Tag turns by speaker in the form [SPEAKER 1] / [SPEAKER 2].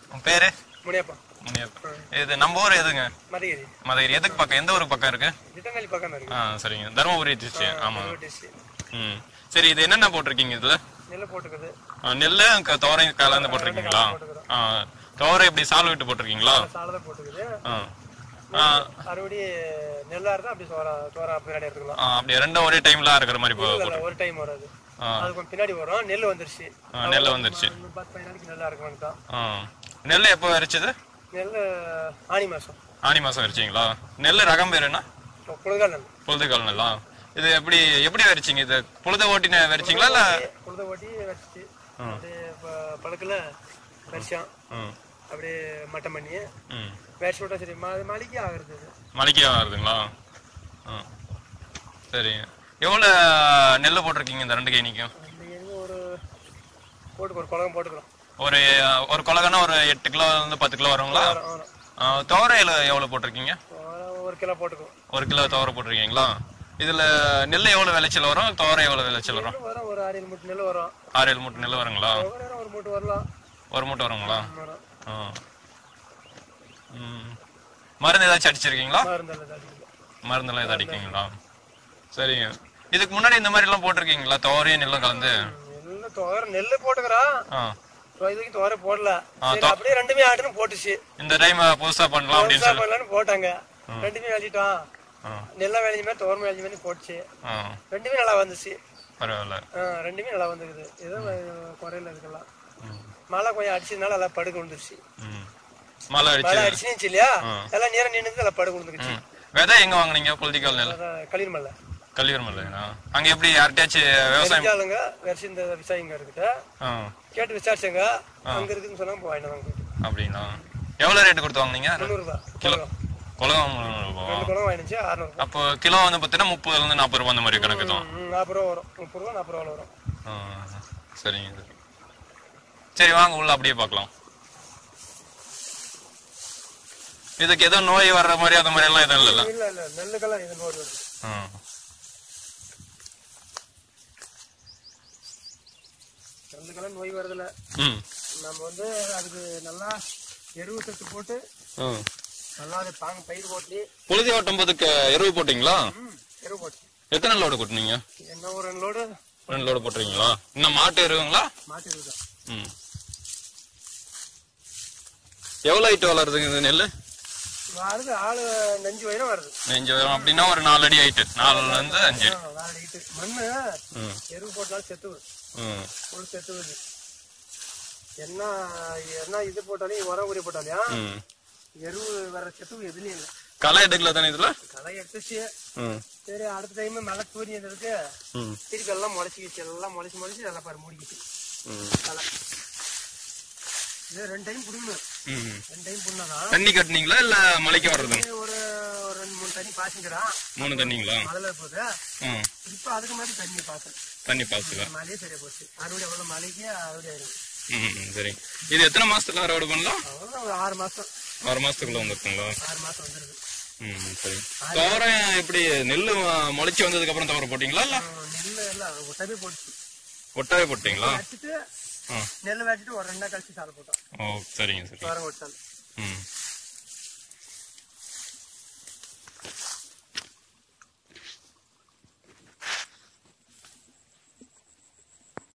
[SPEAKER 1] உன் பேரு
[SPEAKER 2] முனியப்பா
[SPEAKER 1] முனியப்பா. இது நம்ம ஊர் எதுங்க
[SPEAKER 2] மதிகிரி
[SPEAKER 1] மதுரை எதுக்கு பக்கம் எந்த ஊருக்கு பக்கம் இருக்கு
[SPEAKER 2] திட்டங்காலி பக்கம் தான்
[SPEAKER 1] ஆ
[SPEAKER 2] இருக்கு
[SPEAKER 1] சரிங்க தருமபுரி டிஸ்ட்ரி ஆமா
[SPEAKER 2] டிஸ்ட்ரி
[SPEAKER 1] ம் சரி இது என்னென்ன போட்டிருக்கீங்க இதுல
[SPEAKER 2] நெல் போட்டுக்குது
[SPEAKER 1] ஆ, நெல்லு க- துவரை கலந்து போட்டிருக்கீங்களா ஆ துவரை எப்படி சால் விட்டு போட்டிருக்கீங்களா
[SPEAKER 2] சாலை போட்டுக்குது
[SPEAKER 1] ஆ ஆ,
[SPEAKER 2] அறுபடி நெல்லா இருந்தா அப்படி சோறா சோறா பின்னாடி எடுத்துக்கலாம்
[SPEAKER 1] ஆ, அப்படி ரெண்டும் ஒரே டைம்ல இருக்கிற மாதிரி போ-
[SPEAKER 2] இல்ல, இல்ல, ஒரு டைம் வராது
[SPEAKER 1] ஆ.
[SPEAKER 2] அது கொஞ்சம் பின்னாடி வரும் நெல் வந்துருச்சு
[SPEAKER 1] ஆ, நெல் வந்துருச்சு
[SPEAKER 2] இன்னும் பத்து பதினஞ்சு நாளைக்கு நல்லா இருக்கும் தான்
[SPEAKER 1] ஆ நெல் எப்போ விரைச்சது
[SPEAKER 2] நெல் ஆனி மாசம்
[SPEAKER 1] ஆனி மாசம் விரிச்சிங்களா நெல் ரகம் பேர் என்ன
[SPEAKER 2] குளிர்கால நெல்
[SPEAKER 1] பொழுதுகால் நெல்லா இது எப்படி எப்படி விரிச்சிங்க இது பொழுத ஓட்டின விரிச்சிங்களா இல்ல
[SPEAKER 2] குளித ஓட்டி வச்சுட்டு அப்படியே ப- பழக்கல வரிசம்
[SPEAKER 1] ம்
[SPEAKER 2] அப்படியே மட்டம் பண்ணி
[SPEAKER 1] ம்
[SPEAKER 2] வேர்ச்சி விட்டா சரி ம- மழைக்கு ஆகுறது அது.
[SPEAKER 1] மலைக்கு வருதுங்களா ஆ சரிங்க எவ்வளோ நெல் போட்டிருக்கீங்க இந்த ரெண்டு கேணிக்கும்
[SPEAKER 2] அந்த எங்க ஒரு போட்டு ஒரு குழம்பு போட்டுக்கிறோம்
[SPEAKER 1] ஒரு ஒரு கொலகன்னா ஒரு எட்டு கிலோ இருந்து பத்து கிலோ வருங்களா
[SPEAKER 2] வரும், வரும்.
[SPEAKER 1] ஆ, துவரையில எவ்வளோ போட்டிருக்கீங்க
[SPEAKER 2] ஒரு- ஒரு கிலோ போட்டுக்குவோம்
[SPEAKER 1] ஒரு கிலோ துவரை போட்டிருக்கீங்களா இதுல நெல் எவ்வளோ விளைச்சல் வரும் துவரை எவ்வளோ விளைச்சல் வரும்
[SPEAKER 2] நெல் வரும் ஒரு ஆறு ஏழு மூட்டை நெல் வரும்
[SPEAKER 1] ஆறு ஏழு மூட்டை நெல் வருங்களா
[SPEAKER 2] ஒவ்வொரு நேரம் ஒரு மூட்டை வரலாம்
[SPEAKER 1] ஒரு மூட்டை வருங்களா
[SPEAKER 2] வரும்
[SPEAKER 1] ஆ ம் மருந்து ஏதாச்சும் அடிச்சிருக்கீங்களா
[SPEAKER 2] மருந்து எல்லாம் அடிக்கல
[SPEAKER 1] மருந்தெல்லாம் எதாவது அடிக்கீங்களா சரிங்க இதுக்கு முன்னாடி இந்த மாதிரி எல்லாம் போட்டிருக்கீங்களா துவரையும் நெல்லும் கலந்து
[SPEAKER 2] நெல் துவர நெல் போட்டுக்கிறான்
[SPEAKER 1] ஆ
[SPEAKER 2] இதுக்கு துவர போடல சரி அப்படியே ரெண்டுமே ஆடுன்னு போட்டுச்சு
[SPEAKER 1] இந்த டைம் புதுசா பண்ணலாம் அப்படின்னு
[SPEAKER 2] புதுசா
[SPEAKER 1] சொல்லி
[SPEAKER 2] பண்ணலான்னு போட்டாங்க ரெண்டுமே விளைச்சிட்டோம்
[SPEAKER 1] ஆ.
[SPEAKER 2] நெல்லை விளைஞ்ச மாதிரி துவரம் விளைஞ்ச மாதிரி போட்டுச்சு
[SPEAKER 1] ஆ
[SPEAKER 2] ரெண்டுமே நல்லா வந்துச்சு
[SPEAKER 1] பரவாயில்ல
[SPEAKER 2] ஆ, ரெண்டுமே நல்லா வந்துக்குது ஏதோ அஹ், குறையில இருக்கலாம்
[SPEAKER 1] ம்.
[SPEAKER 2] மழை கொஞ்சம் அடிச்சதுனால நல்லா படுக்க விழுந்துருச்சு
[SPEAKER 1] ம் மழை அடிச்சு
[SPEAKER 2] மழை அடிச்சுன்னு இல்லையா எல்லாம் நேரம் நின்று நல்லா படுக்க விழுந்துருச்சு
[SPEAKER 1] ம். விதை எங்க வாங்குனீங்க பொலிட்டிக்கல் நெல்
[SPEAKER 2] அதான் களிர் மலை
[SPEAKER 1] கல்வியர் மல்லையா அங்க எப்படி யார்கிட்டயாச்சும் விவசாயம்
[SPEAKER 2] தெரிஞ்சாளுங்க வெரிசி இந்த விவசாயிங்க இருக்குது
[SPEAKER 1] ஆ
[SPEAKER 2] கேட்டு விசாரிச்சங்க அங்க இருக்குன்னு சொன்னாங்க போய் வாங்கிட்டு வாங்க
[SPEAKER 1] அப்படிங்களா எவ்வளவு ரேட் கொடுத்து வாங்குனீங்க
[SPEAKER 2] முந்நூறுபா
[SPEAKER 1] கிலோ
[SPEAKER 2] குளம்
[SPEAKER 1] குலகம் முந்நூறு ரூபாவா?
[SPEAKER 2] ரெண்டு குளம் வாங்கிச்சு அறுநூறுபா
[SPEAKER 1] அப்போ கிலோ வந்து பார்த்தீங்கன்னா முப்பதுல இருந்து நாற்பது ரூபாய் அந்த மாதிரி கணக்கு தான்
[SPEAKER 2] ம், நாற்பது ரூபா வரும் முப்பது ரூபா நாற்பது ரூபா வரும்
[SPEAKER 1] ஆ, சரிங்க சரி. சரி வாங்க உள்ள அப்படியே பார்க்கலாம் இதுக்கு ஏதோ நோய் வர்ற மாதிரி அந்த மாதிரி எல்லாம் எதுவும் இல்லைல்ல
[SPEAKER 2] இல்ல இல்ல நெல்லுக்கெல்லாம் இது நோடு வருது
[SPEAKER 1] ஆ.
[SPEAKER 2] நெல்லுக்கெல்லாம் நோய் வருதுல
[SPEAKER 1] ம்
[SPEAKER 2] நம்ம வந்து அதுக்கு நல்லா எருவு சத்து போட்டு
[SPEAKER 1] ஆ.
[SPEAKER 2] நல்லா அதை தாங்க பயிர் போட்டு
[SPEAKER 1] புழுதி ஓட்டும் போதுக்கு எருவு போட்டீங்களா
[SPEAKER 2] ம் எருவு போட்டு
[SPEAKER 1] எத்தனை லோடு கொட்டினீங்க
[SPEAKER 2] என்ன ஒரு ரெண்டு லோடு
[SPEAKER 1] ரெண்டு லோடு போட்டுறீங்களா இன்னும் மாட்டு எருவுங்களா
[SPEAKER 2] மாட்டி இருக்குதான்
[SPEAKER 1] ம் எவ்வளோ ஹைட் வளருதுங்க இந்த நெல்
[SPEAKER 2] வருது ஆளு நெஞ்சு வயிறம் வருது
[SPEAKER 1] நெஞ்சு வரும் அப்படின்னா ஒரு நாலு அடி ஹைட்டு நாலுல இருந்து அஞ்சு அடி
[SPEAKER 2] ஆ, வேலைக்கிட்டு மண்ணு
[SPEAKER 1] ம்
[SPEAKER 2] எருவு போட்டாலும் செத்துவு
[SPEAKER 1] ம்
[SPEAKER 2] ஒரு செத்துவுது என்ன என்ன இது போட்டாலும் உரம் உரி போட்டாலையும்
[SPEAKER 1] ம்
[SPEAKER 2] எருவு வர செத்துவு எதுலையும் இல்லை
[SPEAKER 1] களை எடுக்கல தானே இதுல
[SPEAKER 2] களை எடுத்துச்சு
[SPEAKER 1] ம்
[SPEAKER 2] சரி அடுத்த டைம் மழை தூரியதுக்கு
[SPEAKER 1] ம்
[SPEAKER 2] திருப்பி எல்லாம் முளைச்சிக்கிச்சு எல்லாம் முளைச்சு முளைச்சு நல்லா பாரு மூடிக்கிச்சு
[SPEAKER 1] ம்
[SPEAKER 2] களை இது ரெண்டு டைம் புடுங்கணும்
[SPEAKER 1] ம்
[SPEAKER 2] ரெண்டு டைம் புண்ணாதான்
[SPEAKER 1] தண்ணி கட்டுனீங்களா இல்ல மலைக்கு வர்றதுங்க
[SPEAKER 2] ஒரு ஒரு ரெண்டு மூணு தண்ணி பாய்ச்சிக்கிறான்
[SPEAKER 1] மூணு தண்ணிங்களா
[SPEAKER 2] மழையில போகுது
[SPEAKER 1] ம்
[SPEAKER 2] இப்போ அதுக்கு மாதிரி தண்ணி பாய்ச்சல்
[SPEAKER 1] தண்ணி பாசுல
[SPEAKER 2] மழையே சரியா போச்சு அறுவடை எவ்வளோ மழைக்கு அறுவடை ஆயிடும்
[SPEAKER 1] ம் சரி இது எத்தனை மாசத்துல அறுவடை பண்ணலாம்
[SPEAKER 2] அவ்வளோதான் ஒரு ஆறு மாசம்
[SPEAKER 1] ஆறு மாசத்துக்குள்ள வந்துருக்குங்களா
[SPEAKER 2] ஆறு மாசம் வந்துருது
[SPEAKER 1] ம் சரி தோரம் எப்படி நெல் முளைச்சி வந்ததுக்கு அப்புறம் தவற போட்டீங்களா இல்ல
[SPEAKER 2] நெல் எல்லாம் ஒட்டவே போட்டுச்சு
[SPEAKER 1] ஒட்டாவே போட்டீங்களா
[SPEAKER 2] வச்சுட்டு
[SPEAKER 1] ஆ
[SPEAKER 2] நெல் வச்சுட்டு ஒரு ரெண்டா கழிச்சு சாலை போட்டோம்
[SPEAKER 1] ஓ சரிங்க சரி
[SPEAKER 2] தோரம் விட்டால்
[SPEAKER 1] ம்